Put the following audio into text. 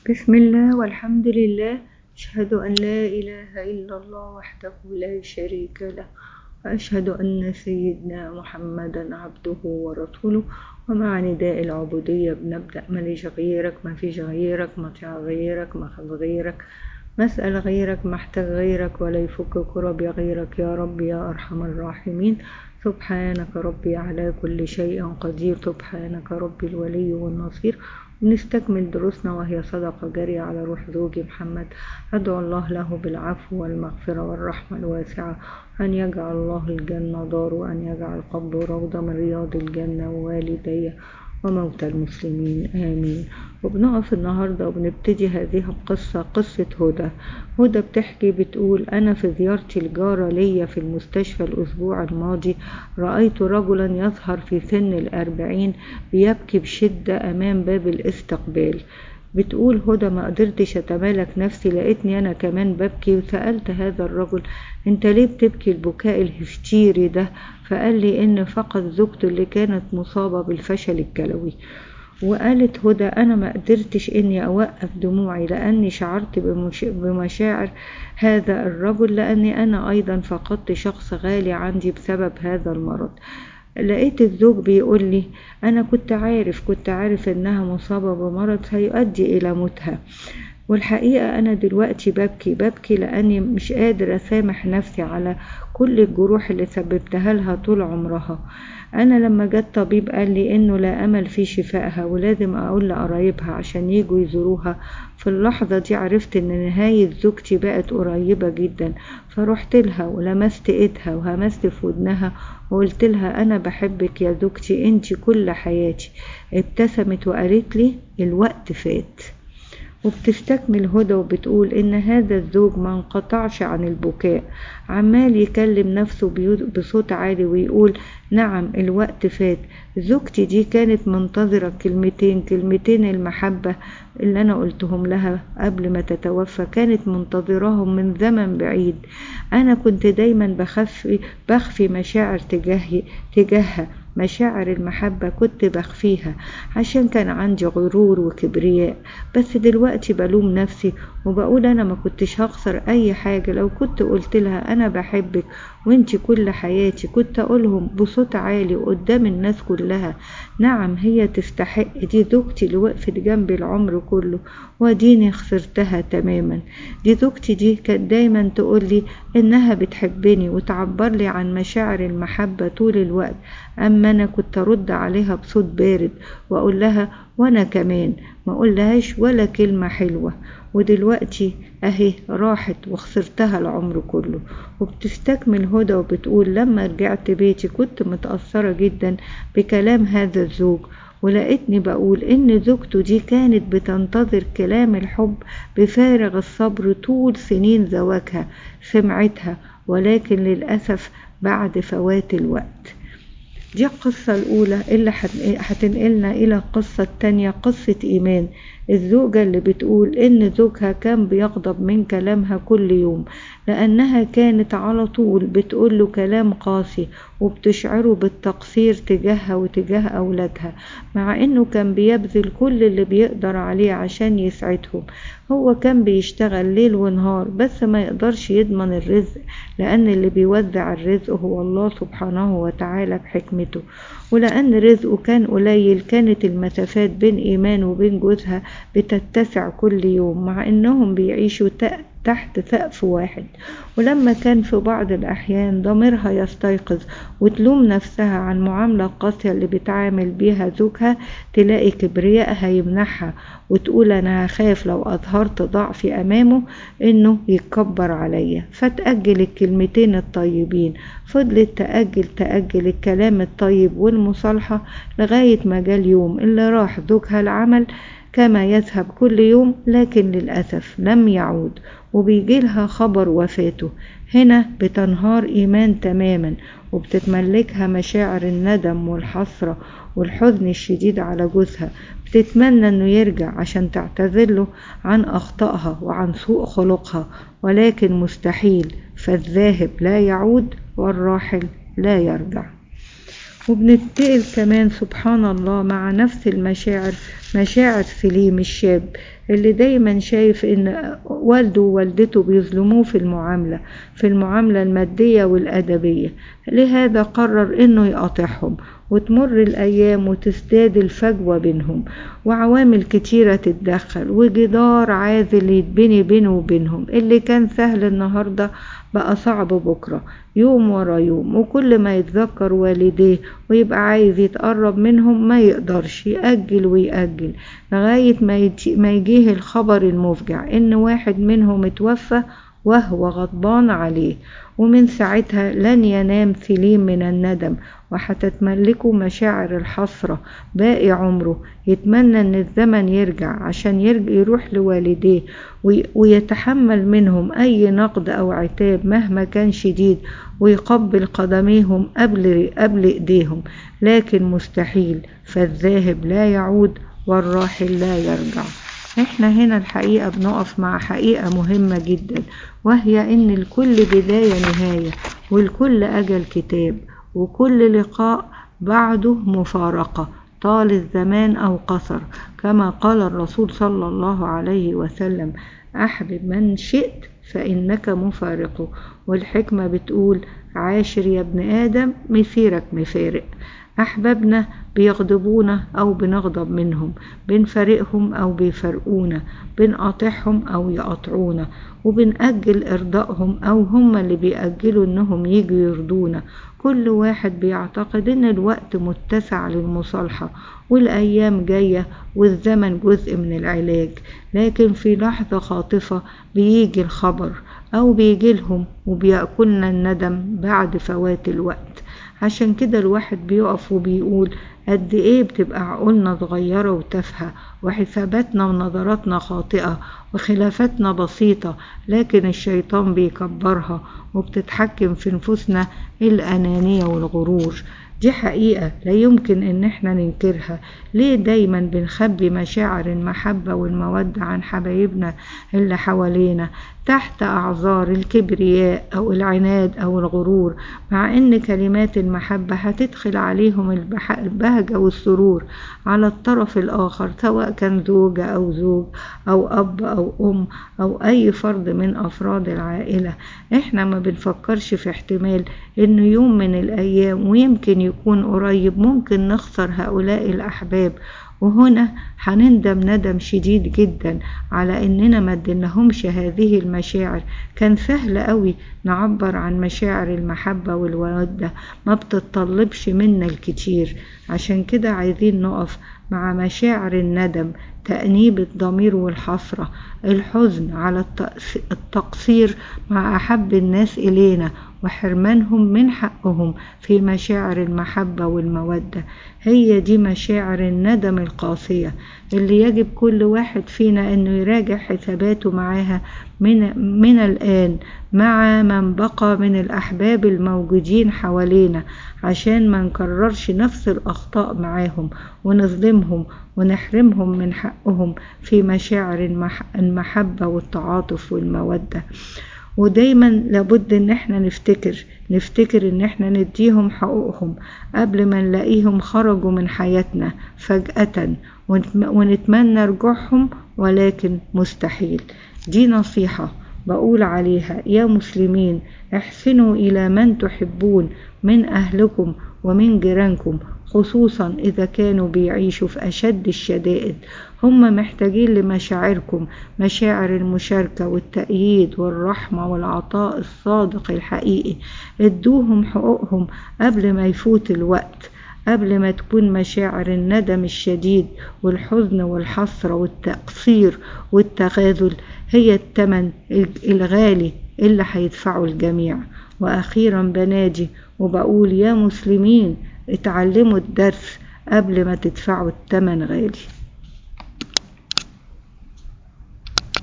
بسم الله والحمد لله أشهد أن لا إله إلا الله وحده لا شريك له وأشهد أن سيدنا محمدا عبده ورسوله ومع نداء العبودية بنبدأ ماليش غيرك ما فيش غيرك مطيع غيرك مخاف غيرك مسأل غيرك محتاج غيرك ولا يفك كربي غيرك يا رب يا أرحم الراحمين سبحانك ربي على كل شيء قدير سبحانك ربي الولي والنصير ونستكمل دروسنا وهي صدقة جارية على روح زوجي محمد أدعو الله له بالعفو والمغفرة والرحمة الواسعة أن يجعل الله الجنة دار وأن يجعل قبره روضة من رياض الجنة ووالديه وموتى المسلمين آمين وبنقف النهاردة وبنبتدي هذه القصة قصة هدى هدى بتحكي بتقول أنا في زيارتي الجارة ليا في المستشفى الأسبوع الماضي رأيت رجلا يظهر في سن الأربعين بيبكي بشدة أمام باب الاستقبال بتقول هدى ما قدرتش اتمالك نفسي لقيتني انا كمان ببكي وسألت هذا الرجل انت ليه بتبكي البكاء الهستيري ده فقال لي ان فقد زوجته اللي كانت مصابة بالفشل الكلوي وقالت هدى انا ما قدرتش اني اوقف دموعي لاني شعرت بمش... بمشاعر هذا الرجل لاني انا ايضا فقدت شخص غالي عندي بسبب هذا المرض لقيت الزوج بيقول لي انا كنت عارف كنت عارف انها مصابة بمرض هيؤدي الى موتها والحقيقة أنا دلوقتي ببكي ببكي لأني مش قادر أسامح نفسي على كل الجروح اللي سببتها لها طول عمرها أنا لما جت طبيب قال لي إنه لا أمل في شفائها ولازم أقول لقرايبها عشان يجوا يزوروها في اللحظة دي عرفت إن نهاية زوجتي بقت قريبة جدا فرحت لها ولمست إيدها وهمست في ودنها وقلت لها أنا بحبك يا زوجتي أنت كل حياتي ابتسمت وقالت لي الوقت فات وبتستكمل هدى وبتقول إن هذا الزوج ما انقطعش عن البكاء عمال يكلم نفسه بصوت عالي ويقول نعم الوقت فات زوجتي دي كانت منتظرة كلمتين كلمتين المحبة اللي أنا قلتهم لها قبل ما تتوفى كانت منتظراهم من زمن بعيد أنا كنت دايما بخفي بخفي مشاعر تجاهي تجاهها مشاعر المحبة كنت بخفيها عشان كان عندي غرور وكبرياء بس دلوقتي بلوم نفسي وبقول أنا ما كنتش هخسر أي حاجة لو كنت قلت لها أنا بحبك وانتي كل حياتي كنت أقولهم بصوت عالي قدام الناس كلها نعم هي تستحق دي زوجتي اللي وقفت جنبي العمر كله وديني خسرتها تماما دي زوجتي دي كانت دايما تقولي إنها بتحبني وتعبر لي عن مشاعر المحبة طول الوقت أما أنا كنت أرد عليها بصوت بارد وأقول لها وأنا كمان ما أقولهاش ولا كلمة حلوة ودلوقتي أهي راحت وخسرتها العمر كله وبتستكمل هدى وبتقول لما رجعت بيتي كنت متأثرة جدا بكلام هذا الزوج ولقيتني بقول إن زوجته دي كانت بتنتظر كلام الحب بفارغ الصبر طول سنين زواجها سمعتها ولكن للأسف بعد فوات الوقت دي القصة الأولى اللي هتنقلنا إلى القصة التانية قصة إيمان الزوجة اللي بتقول إن زوجها كان بيغضب من كلامها كل يوم لأنها كانت على طول بتقول له كلام قاسي وبتشعره بالتقصير تجاهها وتجاه أولادها مع إنه كان بيبذل كل اللي بيقدر عليه عشان يسعدهم هو كان بيشتغل ليل ونهار بس ما يقدرش يضمن الرزق لأن اللي بيوزع الرزق هو الله سبحانه وتعالى بحكمته ولأن رزقه كان قليل كانت المسافات بين إيمان وبين جوزها بتتسع كل يوم مع إنهم بيعيشوا تحت سقف واحد ولما كان في بعض الأحيان ضميرها يستيقظ وتلوم نفسها عن المعاملة القاسية اللي بتعامل بيها زوجها تلاقي كبريائها يمنحها وتقول أنا هخاف لو أظهرت ضعفي أمامه إنه يتكبر عليا فتأجل الكلمتين الطيبين فضلت تأجل تأجل الكلام الطيب والمصالحة لغاية ما جه اليوم اللي راح زوجها العمل كما يذهب كل يوم لكن للأسف لم يعود وبيجيلها خبر وفاته هنا بتنهار إيمان تماما وبتتملكها مشاعر الندم والحسرة والحزن الشديد على جوزها بتتمنى انه يرجع عشان تعتذر عن اخطائها وعن سوء خلقها ولكن مستحيل فالذاهب لا يعود والراحل لا يرجع وبنتقل كمان سبحان الله مع نفس المشاعر مشاعر سليم الشاب اللي دايما شايف ان والده ووالدته بيظلموه في المعاملة في المعاملة المادية والأدبية لهذا قرر انه يقاطعهم وتمر الأيام وتزداد الفجوة بينهم وعوامل كتيرة تتدخل وجدار عازل يتبني بينه وبينهم اللي كان سهل النهاردة بقى صعب بكرة يوم ورا يوم وكل ما يتذكر والديه ويبقى عايز يتقرب منهم ما يقدرش يأجل ويأجل لغاية ما, ما يجيه الخبر المفجع إن واحد منهم اتوفى وهو غضبان عليه ومن ساعتها لن ينام سليم من الندم وهتتملكه مشاعر الحسرة باقي عمره يتمنى ان الزمن يرجع عشان يرجع يروح لوالديه ويتحمل منهم اي نقد او عتاب مهما كان شديد ويقبل قدميهم قبل قبل ايديهم لكن مستحيل فالذاهب لا يعود والراحل لا يرجع احنا هنا الحقيقة بنقف مع حقيقة مهمة جدا وهي ان الكل بداية نهاية والكل اجل كتاب وكل لقاء بعده مفارقة طال الزمان او قصر كما قال الرسول صلى الله عليه وسلم احبب من شئت فانك مفارقه والحكمة بتقول عاشر يا ابن ادم مسيرك مفارق أحبابنا بيغضبونا أو بنغضب منهم بنفارقهم أو بيفرقونا بنقاطعهم أو يقاطعونا وبنأجل إرضائهم أو هم اللي بيأجلوا إنهم يجوا يرضونا كل واحد بيعتقد إن الوقت متسع للمصالحة والأيام جاية والزمن جزء من العلاج لكن في لحظة خاطفة بيجي الخبر أو بيجيلهم وبيأكلنا الندم بعد فوات الوقت عشان كده الواحد بيقف وبيقول قد ايه بتبقى عقولنا صغيرة وتافهة وحساباتنا ونظراتنا خاطئة وخلافاتنا بسيطة لكن الشيطان بيكبرها وبتتحكم في نفوسنا الأنانية والغرور دي حقيقة لا يمكن ان احنا ننكرها ليه دايما بنخبي مشاعر المحبة والمودة عن حبايبنا اللي حوالينا تحت اعذار الكبرياء او العناد او الغرور مع ان كلمات المحبة هتدخل عليهم البهجة والسرور على الطرف الاخر سواء كان زوجة او زوج او اب او ام او اي فرد من افراد العائلة احنا ما بنفكرش في احتمال انه يوم من الايام ويمكن يكون قريب ممكن نخسر هؤلاء الأحباب وهنا هنندم ندم شديد جدا على اننا ما اديناهمش هذه المشاعر كان سهل قوي نعبر عن مشاعر المحبة والودة ما بتطلبش منا الكتير عشان كده عايزين نقف مع مشاعر الندم تأنيب الضمير والحسرة الحزن على التقصير مع أحب الناس إلينا وحرمانهم من حقهم في مشاعر المحبة والمودة هي دي مشاعر الندم القاسية اللي يجب كل واحد فينا انه يراجع حساباته معاها من, من الآن مع من بقى من الأحباب الموجودين حوالينا عشان ما نكررش نفس الأخطاء معاهم ونظلمهم ونحرمهم من حقهم في مشاعر المحبة والتعاطف والمودة ودايما لابد ان احنا نفتكر نفتكر ان احنا نديهم حقوقهم قبل ما نلاقيهم خرجوا من حياتنا فجأة ونتمنى رجوعهم ولكن مستحيل دي نصيحة بقول عليها يا مسلمين احسنوا إلى من تحبون من أهلكم ومن جيرانكم خصوصا إذا كانوا بيعيشوا في أشد الشدائد هم محتاجين لمشاعركم مشاعر المشاركة والتأييد والرحمة والعطاء الصادق الحقيقي ادوهم حقوقهم قبل ما يفوت الوقت قبل ما تكون مشاعر الندم الشديد والحزن والحسرة والتقصير والتغاذل هي التمن الغالي اللي هيدفعه الجميع وأخيرا بنادي وبقول يا مسلمين اتعلموا الدرس قبل ما تدفعوا التمن غالي